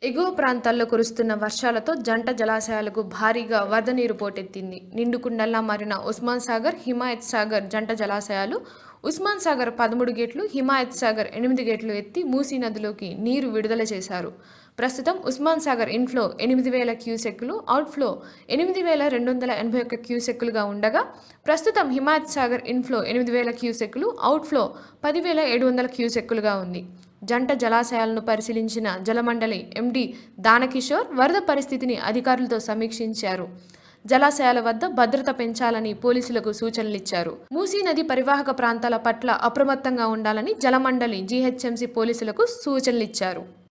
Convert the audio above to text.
ఎగువ ప్రాంతాల్లో కురుస్తున్న వర్షాలతో జంట జలాశయాలకు భారీగా వరద నీరు పోటెత్తింది నిండుకుండల్లా మారిన ఉస్మాన్ సాగర్ హిమాయత్ సాగర్ జంట జలాశయాలు ఉస్మాన్ సాగర్ పదమూడు గేట్లు హిమాయత్ సాగర్ ఎనిమిది గేట్లు ఎత్తి మూసీ నదిలోకి నీరు విడుదల చేశారు ప్రస్తుతం ఉస్మాన్ సాగర్ ఇన్ఫ్లో ఎనిమిది వేల క్యూసెక్కులు అవుట్ఫ్లో ఎనిమిది వేల రెండు వందల ఎనభై ఒక్క క్యూసెక్కులుగా ఉండగా ప్రస్తుతం హిమాయత్ సాగర్ ఇన్ఫ్లో ఎనిమిది వేల క్యూసెక్కులు అవుట్ఫ్లో పదివేల ఏడు వందల క్యూసెక్కులుగా ఉంది జంట జలాశయాలను పరిశీలించిన జలమండలి ఎండి దానకిషోర్ వరద పరిస్థితిని అధికారులతో సమీక్షించారు జలాశయాల వద్ద భద్రత పెంచాలని పోలీసులకు సూచనలిచ్చారు మూసీ నది పరివాహక ప్రాంతాల పట్ల అప్రమత్తంగా ఉండాలని జలమండలి జీహెచ్ఎంసీ పోలీసులకు సూచనలిచ్చారు